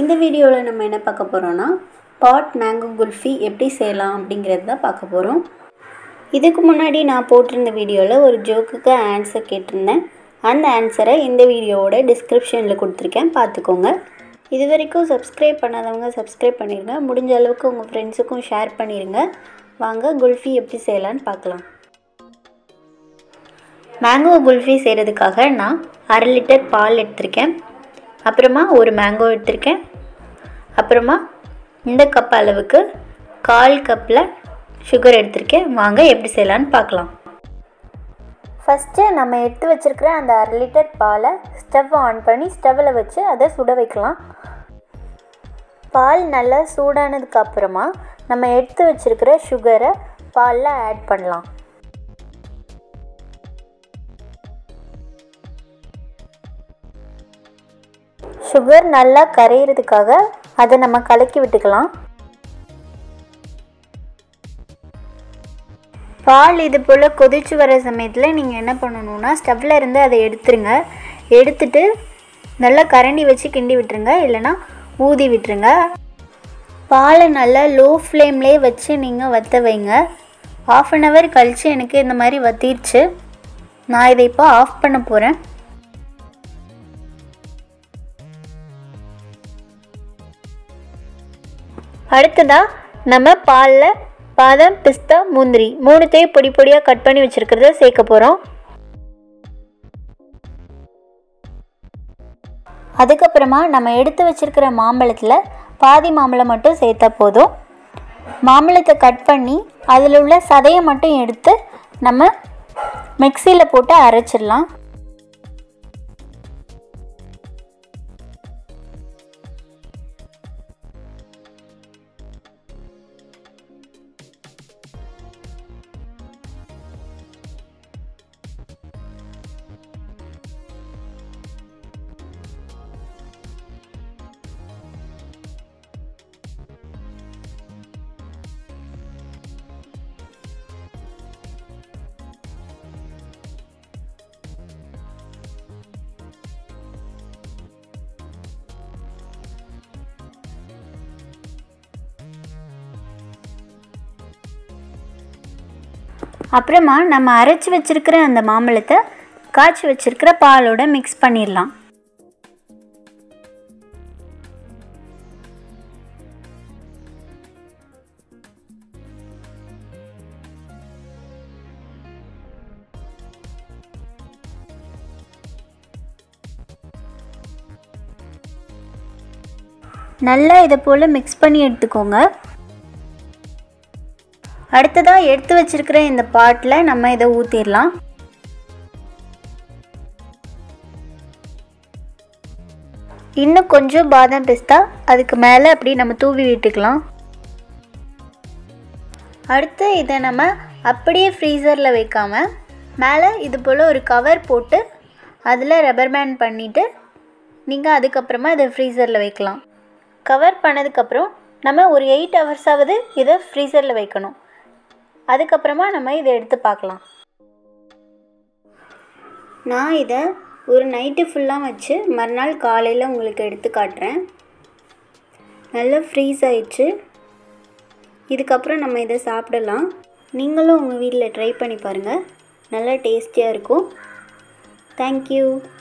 இந்த வீடியோவில் நம்ம என்ன பார்க்க போகிறோன்னா பாட் மேங்கோ குல்ஃபி எப்படி செய்யலாம் அப்படிங்கிறது தான் பார்க்க போகிறோம் இதுக்கு முன்னாடி நான் போட்டிருந்த வீடியோவில் ஒரு ஜோக்குக்கு ஆன்சர் கேட்டிருந்தேன் அந்த ஆன்சரை இந்த வீடியோவோட டிஸ்கிரிப்ஷனில் கொடுத்துருக்கேன் பார்த்துக்கோங்க இது வரைக்கும் சப்ஸ்கிரைப் பண்ணாதவங்க சப்ஸ்கிரைப் பண்ணிடுங்க முடிஞ்ச அளவுக்கு உங்கள் ஃப்ரெண்ட்ஸுக்கும் ஷேர் பண்ணிடுங்க வாங்க குல்ஃபி எப்படி செய்யலான்னு பார்க்கலாம் மேங்கோ குல்ஃபி செய்கிறதுக்காக நான் அரை லிட்டர் பால் எடுத்திருக்கேன் அப்புறமா ஒரு மேங்கோ எடுத்திருக்கேன் அப்புறமா இந்த கப் அளவுக்கு கால் கப்பில் சுகர் எடுத்திருக்கேன் வாங்க எப்படி செய்யலான்னு பார்க்கலாம் ஃபஸ்ட்டு நம்ம எடுத்து வச்சுருக்கிற அந்த அரை லிட்டர் பாலை ஸ்டவ் ஆன் பண்ணி ஸ்டவ்வில் வச்சு அதை சுட வைக்கலாம் பால் நல்லா சூடானதுக்கு அப்புறமா நம்ம எடுத்து வச்சுருக்கிற சுகரை பாலில் ஆட் பண்ணலாம் சுகர் நல்லா கரையிறதுக்காக அதை நம்ம கலக்கி விட்டுக்கலாம் பால் இது போல் கொதிச்சு வர சமயத்தில் நீங்கள் என்ன பண்ணணுன்னா ஸ்டவ்வில் இருந்து அதை எடுத்துருங்க எடுத்துட்டு நல்லா கரண்டி வச்சு கிண்டி விட்டுருங்க இல்லைனா ஊதி விட்டுருங்க பாலை நல்லா லோ ஃப்ளேம்லேயே வச்சு நீங்கள் வற்ற வைங்க ஆஃப் அன் ஹவர் கழித்து எனக்கு இந்த மாதிரி வத்திருச்சு நான் இதை இப்போ ஆஃப் பண்ண போகிறேன் அடுத்ததாக நம்ம பாலில் பாதாம் பிஸ்தா முந்திரி மூணுத்தையும் பொடி பொடியாக கட் பண்ணி வச்சுருக்கிறத சேர்க்க போகிறோம் அதுக்கப்புறமா நம்ம எடுத்து வச்சுருக்கிற மாம்பழத்தில் பாதி மாம்பழம் மட்டும் சேர்த்தா போதும் மாம்பழத்தை கட் பண்ணி அதில் உள்ள சதையை மட்டும் எடுத்து நம்ம மிக்சியில் போட்டு அரைச்சிடலாம் அப்புறமா நம்ம அரைச்சி வச்சிருக்கிற அந்த மாம்பழத்தை காய்ச்சி வச்சிருக்கிற பாலோட மிக்ஸ் பண்ணிடலாம் நல்லா இதை போல் மிக்ஸ் பண்ணி எடுத்துக்கோங்க அடுத்ததாக எடுத்து வச்சிருக்கிற இந்த பாட்டில் நம்ம இதை ஊற்றிடலாம் இன்னும் கொஞ்சம் பாதாம் பிஸ்தா அதுக்கு மேலே அப்படி நம்ம தூவி விட்டுக்கலாம் அடுத்து இதை நம்ம அப்படியே ஃப்ரீசரில் வைக்காமல் மேலே இது போல் ஒரு கவர் போட்டு அதில் ரப்பர் பேண்ட் பண்ணிவிட்டு நீங்கள் அதுக்கப்புறமா இதை ஃப்ரீசரில் வைக்கலாம் கவர் பண்ணதுக்கப்புறம் நம்ம ஒரு எயிட் ஹவர்ஸாவது இதை ஃப்ரீசரில் வைக்கணும் அதுக்கப்புறமா நம்ம இதை எடுத்து பார்க்கலாம் நான் இதை ஒரு நைட்டு ஃபுல்லாக வச்சு மறுநாள் காலையில் உங்களுக்கு எடுத்து காட்டுறேன் நல்லா ஃப்ரீஸ் ஆயிடுச்சு இதுக்கப்புறம் நம்ம இதை சாப்பிடலாம் நீங்களும் உங்கள் வீட்டில் ட்ரை பண்ணி பாருங்கள் நல்லா டேஸ்டியாக இருக்கும் தேங்க்யூ